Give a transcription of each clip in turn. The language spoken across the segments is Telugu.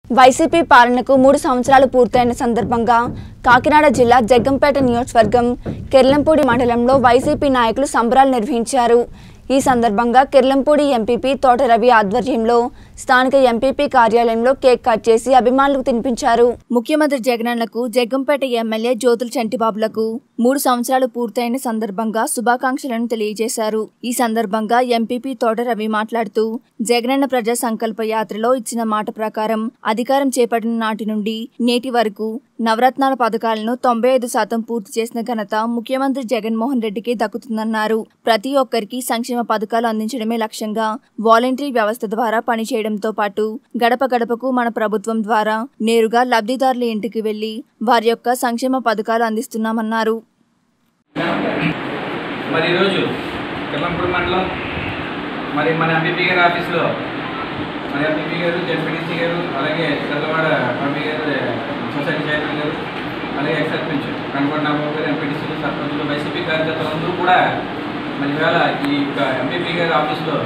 వైసీపీ పాలనకు మూడు సంవత్సరాలు పూర్తయిన సందర్భంగా కాకినాడ జిల్లా జగ్గంపేట నియోజకవర్గం కెర్లంపూడి మండలంలో వైసీపీ నాయకులు సంబరాలు నిర్వహించారు ఈ సందర్భంగా కెర్లంపూడి ఎంపీపీ తోట రవి ఆధ్వర్యంలో స్థానిక ఎంపీపీ కార్యాలయంలో కేక్ కట్ చేసి అభిమానులకు తినిపించారు ముఖ్యమంత్రి జగనన్నకు జగ్గంపేట ఎమ్మెల్యే జ్యోతుల చంటిబాబులకు మూడు సంవత్సరాలు పూర్తయిన సందర్భంగా శుభాకాంక్షలను తెలియజేశారు ఈ సందర్భంగా ఎంపీపీ తోట రవి మాట్లాడుతూ జగనన్న ప్రజా సంకల్ప యాత్రలో ఇచ్చిన మాట ప్రకారం అధికారం చేపట్టిన నాటి నుండి నేటి వరకు నవరత్నాల పథకాలను తొంభై ఐదు శాతం పూర్తి చేసిన ఘనత ముఖ్యమంత్రి జగన్మోహన్ రెడ్డికి దక్కుతుందన్నారు ప్రతి ఒక్కరికి సంక్షేమ పథకాలు అందించడమే లక్ష్యంగా వాలంటరీ వ్యవస్థ ద్వారా పనిచేయడంతో పాటు గడప గడపకు మన ప్రభుత్వం ద్వారా నేరుగా లబ్ధిదారుల ఇంటికి వెళ్లి వారి యొక్క సంక్షేమ పథకాలు అందిస్తున్నామన్నారు మరి ఈరోజు కిల్లంపూడి మండలం మరి మన ఎంపీపీ గారి ఆఫీస్లో మన ఎంపీపీ గారు జడ్పీటీసీ గారు అలాగే చంద్రవాడ ఎంపీ గారు సొసైటీ చైర్మన్ గారు అలాగే ఎక్స్ సర్పంచ్ కనపడి నాబాబు గారు ఎంపీటీసీలు సర్పంచులు వైసీపీ కార్యకర్తలందరూ కూడా మరి ఇవాళ ఈ యొక్క ఎంపీపీ గారి ఆఫీస్లో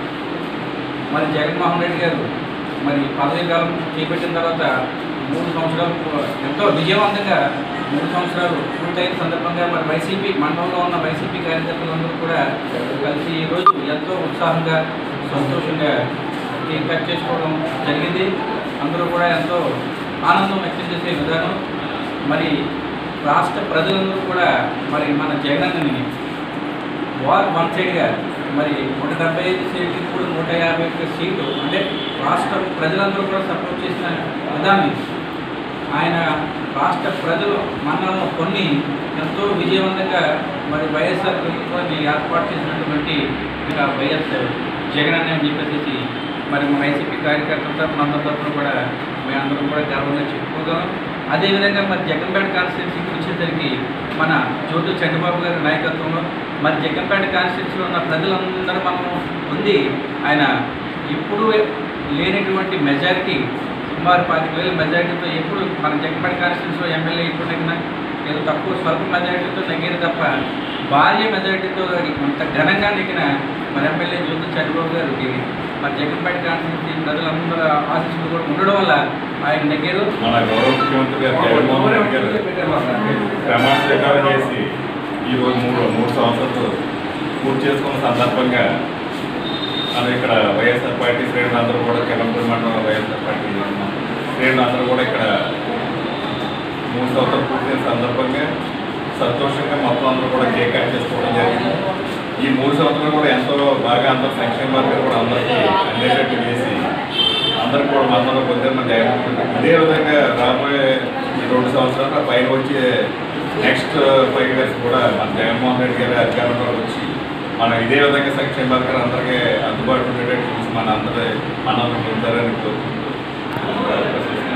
మరి జగన్మోహన్ రెడ్డి గారు మరి పదవీ కాలం చేపట్టిన తర్వాత మూడు సంవత్సరాలు ఎంతో విజయవంతంగా మూడు సంవత్సరాలు పూర్తయిన సందర్భంగా మరి వైసీపీ మండలంలో ఉన్న వైసీపీ కార్యకర్తలందరూ కూడా కలిసి ఈరోజు ఎంతో ఉత్సాహంగా సంతోషంగా కేక్ కట్ చేసుకోవడం జరిగింది అందరూ కూడా ఎంతో ఆనందం వ్యక్తం చేసే విధానం మరి రాష్ట్ర ప్రజలందరూ కూడా మరి మన జగనన్నని వార్ వన్ సైడ్గా మరి నూట డెబ్బై ఐదు సీట్లు ఇప్పుడు నూట యాభై ఒక్క సీటు అంటే రాష్ట్ర ప్రజలందరూ కూడా సపోర్ట్ చేసిన విధానం ఇది. ఆయన రాష్ట్ర ప్రజలు మనలో కొన్ని ఎంతో విజయవంతంగా మరి వైఎస్ఆర్ ప్రభుత్వాన్ని ఏర్పాటు చేసినటువంటి ఇక వైఎస్ జగన్ అనే అని చెప్పేసి మరి మన వైసీపీ కార్యకర్తల తరఫున అందరి తరఫున కూడా మేమందరం కూడా గర్వంగా చెప్పుకోగలం అదేవిధంగా మరి జగన్పేట కాన్స్టిట్యున్సీకి వచ్చేసరికి మన జ్యోతి చంద్రబాబు గారి నాయకత్వంలో మరి జగన్పేట కాన్స్టిట్యున్సీలో ఉన్న ప్రజలందరూ మనం ఉంది ఆయన ఇప్పుడు లేనటువంటి మెజారిటీ సుమారు పాతిక వేల మెజారిటీతో ఎప్పుడు మన జగన్పేట కాన్స్టిట్యున్సీలో ఎమ్మెల్యే ఎప్పుడు నెగ్గినా ఏదో తక్కువ స్వల్ప మెజారిటీతో నెగ్గారు తప్ప భారీ మెజారిటీతో అంత ఘనంగా నెగ్గిన మన ఎమ్మెల్యే జ్యోతి చంద్రబాబు గారికి మరి జగన్పేట కాన్స్టిట్యున్సీ ప్రజలందరూ ఆశీస్సులు కూడా ఉండడం వల్ల ఆయన నెగ్గారు మన గౌరవ ముఖ్యమంత్రి గారు జగన్మోహన్ రెడ్డి గారు ప్రమాణ స్వీకారం చేసి ఈరోజు మూడు మూడు సంవత్సరాలు పూర్తి చేసుకున్న సందర్భంగా మన ఇక్కడ వైఎస్ఆర్ పార్టీ శ్రేణులు అందరూ కూడా కిరణపూడి మండలం వైఎస్ఆర్ పార్టీ శ్రేణులు అందరూ కూడా ఇక్కడ మూడు సంవత్సరాలు పూర్తయిన సందర్భంగా సంతోషంగా మొత్తం అందరూ కూడా కేక్ కట్ చేసుకోవడం జరిగింది ఈ మూడు సంవత్సరాలు కూడా ఎంతో బాగా అందరూ సంక్షేమ వర్గాలు కూడా అందరికీ అందేటట్టు చేసి అందరికి కూడా మద్దతు పొందారు మన జగన్మోహన్ రెడ్డి. ఇదే విధంగా రాబోయే ఈ రెండు సంవత్సరాల పైన వచ్చే నెక్స్ట్ ఫైవ్ ఇయర్స్ కూడా మన జగన్మోహన్ రెడ్డి గారి అధికారంలో వచ్చి మనం ఇదే విధంగా సంక్షేమ వర్గాలు అందరికీ అందుబాటులో ఉండేటట్టు చూసి మన అందరి మనందరూ పొందారని కోరుకుంటూ